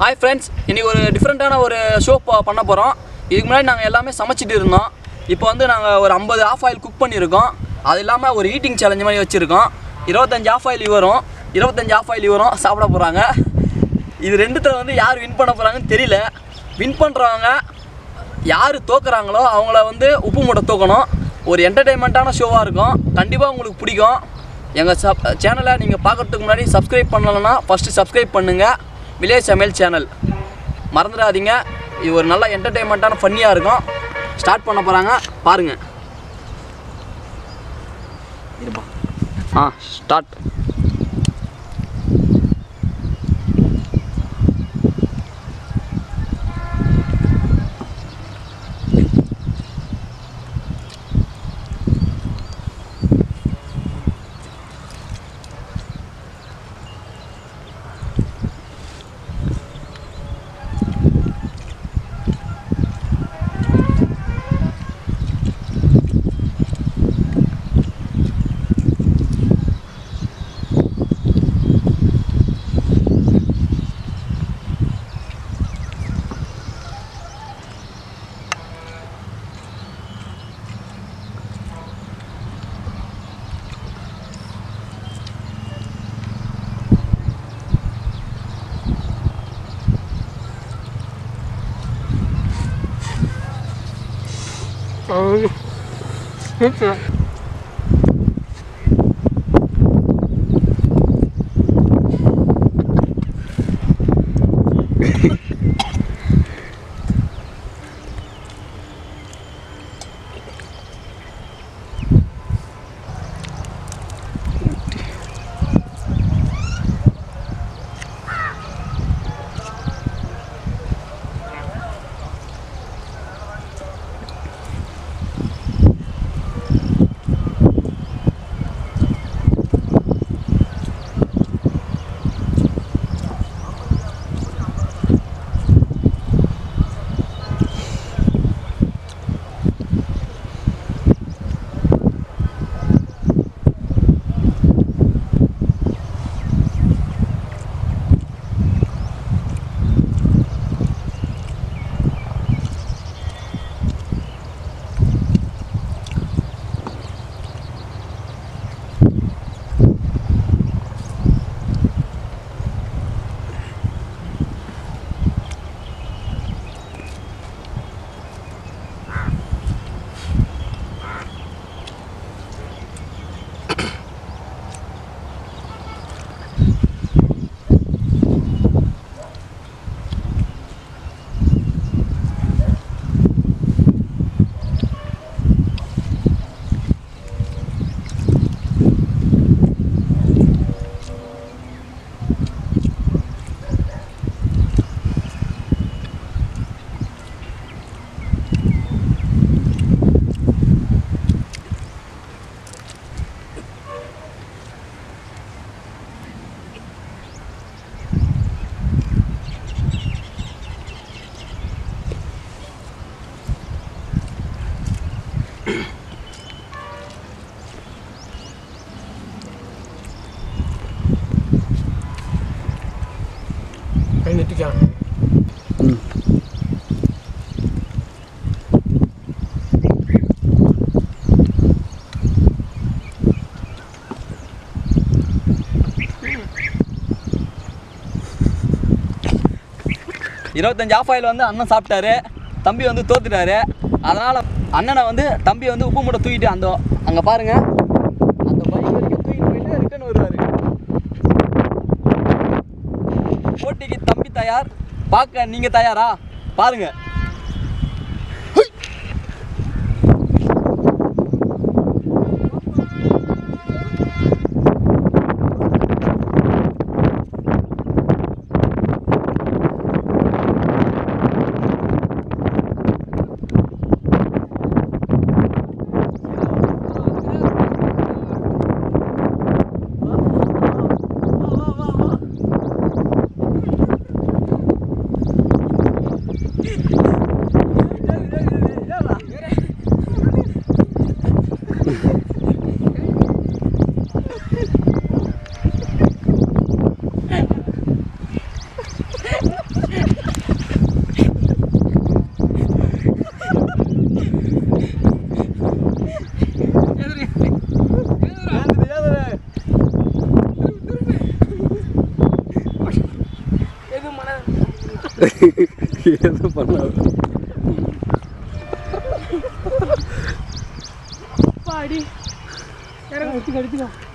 Hi friends இன்றைக்கி ஒரு டிஃப்ரெண்ட்டான ஒரு ஷோ பண்ண போகிறோம் இதுக்கு முன்னாடி நாங்கள் எல்லாமே சமைச்சிட்டு இருந்தோம் இப்போ வந்து நாங்கள் ஒரு ஐம்பது ஆஃப் ஆயில் குக் பண்ணியிருக்கோம் அது இல்லாமல் ஒரு ஈட்டிங் சேலஞ்ச் மாதிரி வச்சுருக்கோம் இருபத்தஞ்சு ஆஃப் ஆயில் இவரும் இருபத்தஞ்சு ஆஃப் ஆயில் இவரும் சாப்பிட போகிறாங்க இது ரெண்டுத்தில் வந்து யார் வின் பண்ண போகிறாங்கன்னு தெரியல வின் பண்ணுறவங்க யார் தோக்குறாங்களோ அவங்கள வந்து உப்பு மூட்டை தூக்கணும் ஒரு என்டர்டெயின்மெண்ட்டான ஷோவாக இருக்கும் கண்டிப்பாக உங்களுக்கு பிடிக்கும் எங்கள் சப் சேனலை நீங்கள் பார்க்குறதுக்கு முன்னாடி சப்ஸ்கிரைப் பண்ணலைன்னா ஃபஸ்ட்டு சப்ஸ்கிரைப் பண்ணுங்கள் வில்லேஜ் சமையல் சேனல் மறந்துடாதீங்க இது ஒரு நல்ல என்டர்டெயின்மெண்ட்டான ஃபன்னியாக இருக்கும் ஸ்டார்ட் பண்ண போகிறாங்க பாருங்கள் இருப்பா ஆ ஸ்டார்ட் കൈ നെറ്റിക്കാം இருபத்தஞ்சு ஆஃப் ஆயில் வந்து அண்ணன் சாப்பிட்டாரு தம்பி வந்து தோத்துட்டாரு அதனால் அண்ணனை வந்து தம்பி வந்து உப்பு மூட்டை தூக்கிட்டு அந்த அங்கே பாருங்க அந்த பைக் வரைக்கும் தூக்கிட்டு போயிட்டு ரிட்டர்ன் வருவார் போட்டிக்கு தம்பி தயார் பார்க்க நீங்கள் தயாரா பாருங்க வா, வா, வா, வா. எதுவும் பண்ணாது பாடி இறங்க எடுத்துக்க எடுத்துக்க